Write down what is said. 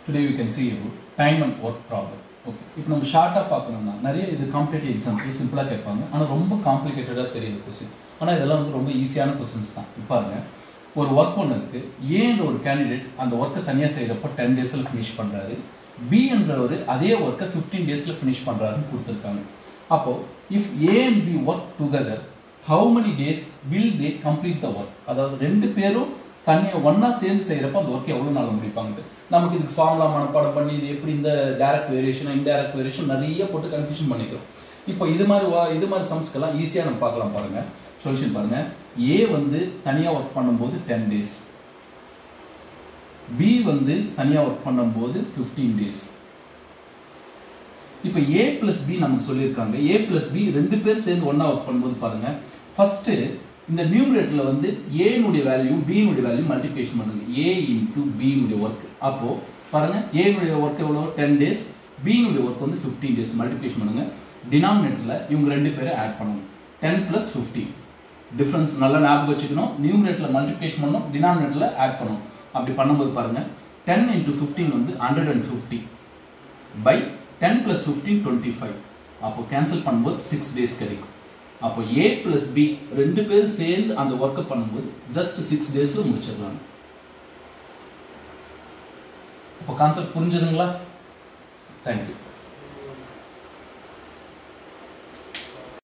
today we can see time and work problem okay இப்போ நம்ம ஷார்ட்டாக பார்க்கணும்னா நிறைய இது காம்படேட்டிவ் எக்ஸாம்ஸில் சிம்பிளாக கேட்பாங்க ஆனால் ரொம்ப காம்ப்ளிகேட்டடாக தெரியுது கொஸ்டின் ஆனால் இதெல்லாம் வந்து ரொம்ப ஈஸியான கொஸ்டின்ஸ் தான் இப்போ பாருங்க ஒரு ஒர்க் ஒன்று இருக்குது ஏன்ற ஒரு கேண்டிடேட் அந்த ஒர்க்கை தனியாக செய்கிறப்போ டென் டேஸில் ஃபினிஷ் பண்ணுறாரு பி என்றவர் அதே ஒர்க்கை ஃபிஃப்டீன் டேஸில் ஃபினிஷ் பண்ணுறாருன்னு கொடுத்துருக்காங்க அப்போ if A and B work together how many days will they complete the work அதாவது ரெண்டு பேரும் தனியாக ஒன்றா சேர்ந்து செய்கிறப்ப அந்த ஒர்க் எவ்வளோ நாள் முடிப்பாங்க நமக்கு இதுக்கு ஃபார்முலா மனப்பாடம் பண்ணி இது எப்படி இந்த டைரக்ட் வேரியேஷன் இன்டைரக்ட் வேரியேஷன் நிறைய போட்டு கன்ஃபியூஷன் பண்ணிக்கிறோம் இப்போ இது மாதிரி வா இது மாதிரி சம்ஸ்க்கெல்லாம் ஈஸியாக நம்ம பார்க்கலாம் பாருங்க சொல்யூஷன் பாருங்க ஏ வந்து தனியாக ஒர்க் பண்ணும்போது டென் டேஸ் பி வந்து தனியாக ஒர்க் பண்ணும்போது ஃபிஃப்டீன் டேஸ் இப்போ ஏ பிளஸ் பி நமக்கு சொல்லியிருக்காங்க ஏ பிளஸ் பி ரெண்டு பேர் சேர்ந்து ஒன்றா ஒர்க் பண்ணும்போது பாருங்க ஃபர்ஸ்ட் இந்த நியூமரேட்டர்ல வந்து ஏனுடைய வேல்யூ பினுடைய வேல்யூ மல்டிப்ளிகேஷன் பண்ணுங்க ஏ இன்டூ பினுடைய ஒர்க் அப்போ பாருங்க ஏனுடைய ஒர்க் எவ்வளோ டென் டேஸ் பினுடைய ஒர்க் வந்து ஃபிஃப்டீன் டேஸ் மல்டிப்ளிகேஷன் பண்ணுங்க டினாமினேட்டர்ல இவங்க ரெண்டு பேரும் ஆட் பண்ணணும் டென் பிளஸ் ஃபிஃப்டீன் டிஃப்ரென்ஸ் நல்லா ஞாபகம் வச்சுக்கணும் நியூமரேட்டர்ல மல்டிப்ளிகேஷன் பண்ணணும் டினாமினேட்டர்ல ஆட் பண்ணணும் அப்படி பண்ணும்போது பாருங்க டென் இன்டூ ஃபிஃப்டீன் வந்து hundred and fifty by ten plus fifteen twenty five அப்போ கேன்சல் பண்ணும்போது சிக்ஸ் டேஸ் கிடைக்கும் அப்போ ஏ ப்ளஸ் பி ரெண்டு பேரும் சேர்ந்து அந்த ஒர்க்கை பண்ணும்போது ஜஸ்ட் சிக்ஸ் டேஸில் முடிச்சிடலாம் அப்போ கான்செப்ட் புரிஞ்சுதுங்களா தேங்க்யூ